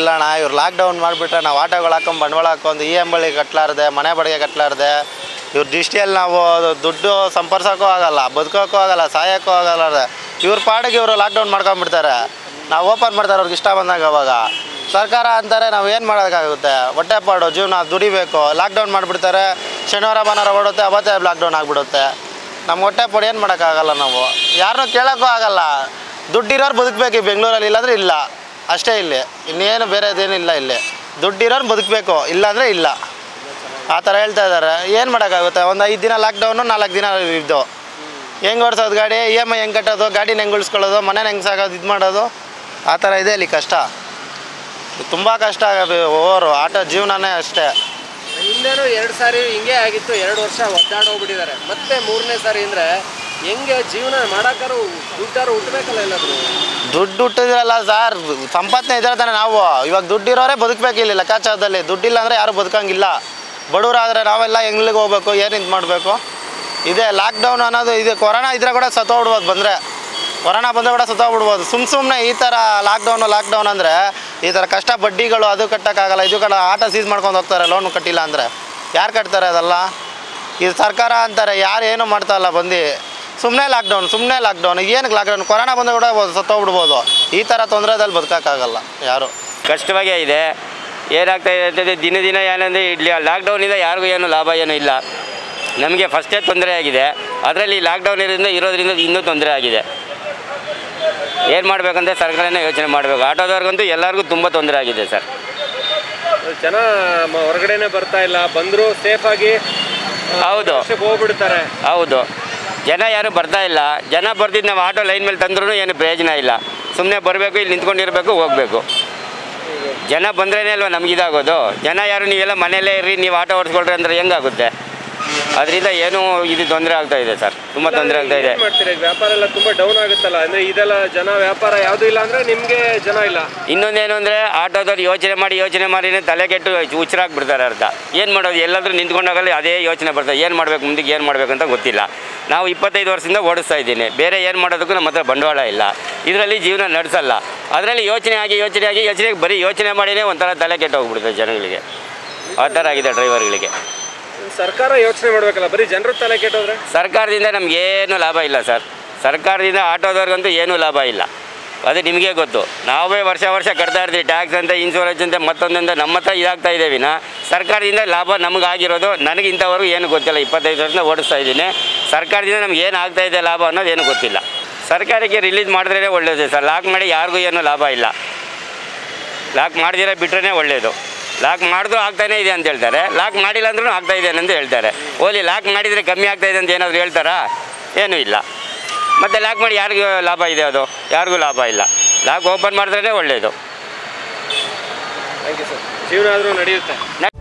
ಇಲ್ಲ ಅಣ್ಣ ಇವ್ರು ಲಾಕ್ಡೌನ್ ಮಾಡಿಬಿಟ್ರೆ ನಾವು ಆಟೋಗಳು ಹಾಕೊಂಡು ಬಂಡವಾಳ ಹಾಕೊಂಡು ಇ ಎಮ್ ಬಳಿ ಕಟ್ಲಾರ್ದೆ ಮನೆ ಬಾಡಿಗೆ ಕಟ್ಲಾರ್ದೆ ಇವ್ರ ದೃಷ್ಟಿಯಲ್ಲಿ ನಾವು ದುಡ್ಡು ಸಂಪರ್ಸೋಕ್ಕೂ ಆಗಲ್ಲ ಬದುಕೋಕ್ಕೂ ಆಗಲ್ಲ ಸಾಯೋಕ್ಕೂ ಆಗಲ್ಲ ಇವ್ರ ಪಾಡಿಗೆ ಇವರು ಲಾಕ್ಡೌನ್ ಮಾಡ್ಕೊಂಡ್ಬಿಡ್ತಾರೆ ನಾವು ಓಪನ್ ಮಾಡ್ತಾರೆ ಅವ್ರಿಗೆ ಇಷ್ಟ ಬಂದಾಗ ಅವಾಗ ಸರ್ಕಾರ ಅಂತಾರೆ ನಾವು ಏನು ಮಾಡೋಕ್ಕಾಗುತ್ತೆ ಹೊಟ್ಟೆ ಪಾಡು ಜೀವನ ದುಡಿಬೇಕು ಲಾಕ್ಡೌನ್ ಮಾಡಿಬಿಡ್ತಾರೆ ಶನಿವಾರ ಭಾನುವಾರ ಓಡುತ್ತೆ ಅವತ್ತೇ ಲಾಕ್ಡೌನ್ ಆಗಿಬಿಡುತ್ತೆ ನಮ್ಮ ಹೊಟ್ಟೆ ಪಾಡು ಏನು ಮಾಡೋಕ್ಕಾಗಲ್ಲ ನಾವು ಯಾರನ್ನೂ ಕೇಳೋಕ್ಕೂ ಆಗಲ್ಲ ದುಡ್ಡಿರೋರು ಬದುಕಬೇಕು ಈ ಬೆಂಗಳೂರಲ್ಲಿ ಇಲ್ಲಾಂದ್ರೆ ಇಲ್ಲ ಅಷ್ಟೇ ಇಲ್ಲಿ ಇನ್ನೇನು ಬೇರೆದೇನಿಲ್ಲ ಇಲ್ಲಿ ದುಡ್ಡಿರೋರು ಬದುಕಬೇಕು ಇಲ್ಲಾಂದರೆ ಇಲ್ಲ ಆ ಥರ ಹೇಳ್ತಾ ಇದ್ದಾರೆ ಏನು ಮಾಡೋಕ್ಕಾಗುತ್ತೆ ಒಂದು ಐದು ದಿನ ಲಾಕ್ಡೌನು ನಾಲ್ಕು ದಿನ ಇದ್ದು ಹೆಂಗೆ ಓಡಿಸೋದು ಗಾಡಿ ಇ ಎಮ್ ಐ ಹೆಂಗೆ ಕಟ್ಟೋದು ಗಾಡಿನ ಹೆಂಗೆ ಉಳಿಸ್ಕೊಳ್ಳೋದು ಮನೇನ ಹೆಂಗೆ ಸಾಗೋದು ಇದು ಮಾಡೋದು ಆ ಥರ ಇದೆ ಇಲ್ಲಿ ಕಷ್ಟ ತುಂಬ ಕಷ್ಟ ಆಗಬೇಕು ಓವರು ಆಟೋ ಜೀವನನೇ ಅಷ್ಟೇ ಹಿಂದೆನೂ ಎರಡು ಸಾರಿ ಹಿಂಗೆ ಆಗಿತ್ತು ಎರಡು ವರ್ಷ ಒದ್ದಾಡೋಗ್ಬಿಟ್ಟಿದ್ದಾರೆ ಮತ್ತೆ ಮೂರನೇ ಸಾರಿ ಅಂದ್ರೆ ಹೆಂಗೆ ಜೀವನ ಮಾಡಕ್ಕಾರು ದುಡ್ಡಾರು ಹುಟ್ಟಬೇಕಲ್ಲ ಎಲ್ಲಾದ್ರು ದುಡ್ಡು ಹುಟ್ಟಿದ್ರಲ್ಲ ಸರ್ ಸಂಪಾದನೆ ಇದ್ರೆ ತಾನೆ ನಾವು ಇವಾಗ ದುಡ್ಡಿರೋರೇ ಬದುಕಬೇಕು ಇಲ್ಲಿ ಲೆಕ್ಕಾಚಾರದಲ್ಲಿ ದುಡ್ಡಿಲ್ಲ ಅಂದರೆ ಯಾರು ಬದುಕಂಗಿಲ್ಲ ಬಡವರಾದರೆ ನಾವೆಲ್ಲ ಹೆಂಗ್ಲಿಗೆ ಹೋಗ್ಬೇಕು ಏನು ಇದು ಮಾಡಬೇಕು ಇದೆ ಲಾಕ್ಡೌನ್ ಅನ್ನೋದು ಇದೆ ಕೊರೋನಾ ಇದ್ರೆ ಕೂಡ ಸತ್ತೋಗ್ಬಿಡ್ಬೋದು ಬಂದರೆ ಕೊರೋನಾ ಬಂದರೆ ಕೂಡ ಸತ್ತೋಗ್ಬಿಡ್ಬೋದು ಸುಮ್ಮ ಸುಮ್ಮನೆ ಈ ಥರ ಲಾಕ್ಡೌನು ಲಾಕ್ಡೌನ್ ಅಂದರೆ ಈ ಥರ ಕಷ್ಟ ಬಡ್ಡಿಗಳು ಅದು ಕಟ್ಟೋಕ್ಕಾಗಲ್ಲ ಇದು ಕಡೆ ಆಟ ಸೀಸ್ ಮಾಡ್ಕೊಂಡು ಹೋಗ್ತಾರೆ ಲೋನ್ ಕಟ್ಟಿಲ್ಲ ಅಂದರೆ ಯಾರು ಕಟ್ತಾರೆ ಅದೆಲ್ಲ ಇದು ಸರ್ಕಾರ ಅಂತಾರೆ ಯಾರು ಏನು ಮಾಡ್ತಾ ಇಲ್ಲ ಬಂದು ಸುಮ್ಮನೆ ಲಾಕ್ಡೌನ್ ಸುಮ್ಮನೆ ಲಾಕ್ಡೌನ್ ಏನಕ್ಕೆ ಲಾಕ್ಡೌನ್ ಕೊರೋನಾ ಬಂದ ಕೂಡ ಸತ್ತೋಗ್ಬಿಡ್ಬೋದು ಈ ಥರ ತೊಂದರೆದಲ್ಲಿ ಬದುಕೋಕ್ಕಾಗಲ್ಲ ಯಾರು ಕಷ್ಟವಾಗೇ ಇದೆ ಏನಾಗ್ತಾ ಇದೆ ಅಂತಂದರೆ ದಿನ ದಿನ ಏನಂದರೆ ಇಲ್ಲಿ ಲಾಕ್ಡೌನಿಂದ ಯಾರಿಗೂ ಏನು ಲಾಭ ಏನೂ ಇಲ್ಲ ನಮಗೆ ಫಸ್ಟೇ ತೊಂದರೆ ಆಗಿದೆ ಅದರಲ್ಲಿ ಲಾಕ್ಡೌನ್ ಇರೋದ್ರಿಂದ ಇರೋದ್ರಿಂದ ಇನ್ನೂ ತೊಂದರೆ ಆಗಿದೆ ಏನು ಮಾಡಬೇಕಂದ್ರೆ ಸರ್ಕಾರನೇ ಯೋಚನೆ ಮಾಡಬೇಕು ಆಟೋದವ್ರಿಗಂತೂ ಎಲ್ಲರಿಗೂ ತುಂಬ ತೊಂದರೆ ಆಗಿದೆ ಸರ್ ಜನ ಮ- ಹೊರಗಡೆನೆ ಬರ್ತಾ ಇಲ್ಲ ಬಂದ್ರು ಸೇಫ್ ಆಗಿ ಹೌದು ವರ್ಷಕ್ಕೆ ಹೋಗ್ಬಿಡ್ತಾರೆ ಹೌದು ಜನ ಯಾರು ಬರ್ತಾ ಇಲ್ಲ ಜನ ಬರ್ತಿದ್ದು ನಾವು ಆಟೋ ಲೈನ್ ಮೇಲೆ ತಂದ್ರೂ ಏನು ಪ್ರಯೋಜನ ಇಲ್ಲ ಸುಮ್ಮನೆ ಬರಬೇಕು ಇಲ್ಲಿ ನಿಂತ್ಕೊಂಡಿರ್ಬೇಕು ಹೋಗಬೇಕು ಜನ ಬಂದ್ರೇ ಅಲ್ವಾ ನಮಗಿದಾಗೋದು ಜನ ಯಾರು ನೀವೆಲ್ಲ ಮನೆಯಲ್ಲೇ ಇರ್ರಿ ನೀವು ಆಟೋ ಓಡಿಸ್ಕೊಳ್ರಿ ಅಂದ್ರೆ ಹೆಂಗಾಗುತ್ತೆ ಅದರಿಂದ ಏನೂ ಇದು ತೊಂದರೆ ಆಗ್ತಾ ಇದೆ ಸರ್ ತುಂಬ ತೊಂದರೆ ಆಗ್ತಾ ಇದೆ ಏನ್ ಮಾಡ್ತೀರಾ ಈಗ ವ್ಯಾಪಾರ ಎಲ್ಲ ತುಂಬಾ ಡೌನ್ ಆಗುತ್ತಲ್ಲ ಅಂದ್ರೆ ಇದೆಲ್ಲ ಜನ ವ್ಯಾಪಾರ ಯಾವ್ದು ಇಲ್ಲ ಅಂದ್ರೆ ನಿಮ್ಗೆ ಜನ ಇಲ್ಲ ಇನ್ನೊಂದೇನು ಅಂದರೆ ಆಟೋದವ್ರು ಯೋಚನೆ ಮಾಡಿ ಯೋಚನೆ ಮಾಡಿನೇ ತಲೆ ಕೆಟ್ಟು ಹುಚ್ಚರಾಗ್ಬಿಡ್ತಾರೆ ಅರ್ಧ ಏನು ಮಾಡೋದು ಎಲ್ಲಾದರೂ ನಿಂತ್ಕೊಂಡಾಗಲೇ ಅದೇ ಯೋಚನೆ ಬರ್ತದೆ ಏನು ಮಾಡಬೇಕು ಮುಂದಕ್ಕೆ ಏನು ಮಾಡಬೇಕು ಅಂತ ಗೊತ್ತಿಲ್ಲ ನಾವು ಇಪ್ಪತ್ತೈದು ವರ್ಷದಿಂದ ಓಡಿಸ್ತಾ ಇದ್ದೀನಿ ಬೇರೆ ಏನು ಮಾಡೋದಕ್ಕೂ ನಮ್ಮ ಹತ್ರ ಬಂಡವಾಳ ಇಲ್ಲ ಇದರಲ್ಲಿ ಜೀವನ ನಡೆಸಲ್ಲ ಅದರಲ್ಲಿ ಯೋಚನೆ ಆಗಿ ಯೋಚನೆ ಆಗಿ ಯೋಚನೆಗೆ ಬರೀ ಯೋಚನೆ ಮಾಡಿನೇ ಒಂಥರ ತಲೆ ಕೆಟ್ಟು ಹೋಗ್ಬಿಡುತ್ತೆ ಜನಗಳಿಗೆ ಆ ಥರ ಆಗಿದೆ ಡ್ರೈವರ್ಗಳಿಗೆ ಸರ್ಕಾರ ಯೋಚನೆ ಮಾಡ್ಬೇಕಲ್ಲ ಬರೀ ಜನರ ತಲೆ ಕೆಟ್ಟೋದ್ರೆ ಸರ್ಕಾರದಿಂದ ನಮಗೇನು ಲಾಭ ಇಲ್ಲ ಸರ್ ಸರ್ಕಾರದಿಂದ ಆಟೋದವ್ರಿಗಂತೂ ಏನೂ ಲಾಭ ಇಲ್ಲ ಅದು ನಿಮಗೆ ಗೊತ್ತು ನಾವೇ ವರ್ಷ ವರ್ಷ ಕಟ್ತಾ ಇರ್ತೀವಿ ಟ್ಯಾಕ್ಸ್ ಅಂತ ಇನ್ಶೂರೆನ್ಸ್ ಅಂತ ಮತ್ತೊಂದಂತ ನಮ್ಮ ಹತ್ರ ಇದಾಗ್ತಾ ಇದೆ ವಿನ ಸರ್ಕಾರದಿಂದ ಲಾಭ ನಮಗಾಗಿರೋದು ನನಗೆ ಇಂಥವರೆಗೂ ಏನು ಗೊತ್ತಿಲ್ಲ ಇಪ್ಪತ್ತೈದು ವರ್ಷದಿಂದ ಓಡಿಸ್ತಾ ಇದ್ದೀನಿ ಸರ್ಕಾರದಿಂದ ನಮ್ಗೆ ಏನು ಆಗ್ತಾ ಇದೆ ಲಾಭ ಅನ್ನೋದು ಏನು ಗೊತ್ತಿಲ್ಲ ಸರ್ಕಾರಕ್ಕೆ ರಿಲೀಸ್ ಮಾಡಿದ್ರೇ ಒಳ್ಳೆಯದು ಸರ್ ಲಾಕ್ ಮಾಡಿ ಯಾರಿಗೂ ಏನೂ ಲಾಭ ಇಲ್ಲ ಲಾಕ್ ಮಾಡಿದಿರ ಬಿಟ್ರೇ ಒಳ್ಳೆಯದು ಲಾಕ್ ಮಾಡಿದ್ರು ಆಗ್ತಾನೇ ಇದೆ ಅಂತ ಹೇಳ್ತಾರೆ ಲಾಕ್ ಮಾಡಿಲ್ಲ ಅಂದ್ರೂ ಆಗ್ತಾ ಇದೆ ಅಂತ ಹೇಳ್ತಾರೆ ಓಲಿ ಲಾಕ್ ಮಾಡಿದರೆ ಕಮ್ಮಿ ಆಗ್ತಾ ಇದೆ ಅಂತ ಏನಾದರೂ ಹೇಳ್ತಾರಾ ಏನೂ ಇಲ್ಲ ಮತ್ತು ಲಾಕ್ ಮಾಡಿ ಯಾರಿಗೂ ಲಾಭ ಇದೆ ಅದು ಯಾರಿಗೂ ಲಾಭ ಇಲ್ಲ ಲಾಕ್ ಓಪನ್ ಮಾಡಿದ್ರೇ ಒಳ್ಳೆಯದು ಥ್ಯಾಂಕ್ ಯು ಸರ್ ಜೀವನ ಆದರೂ ನಡೆಯುತ್ತೆ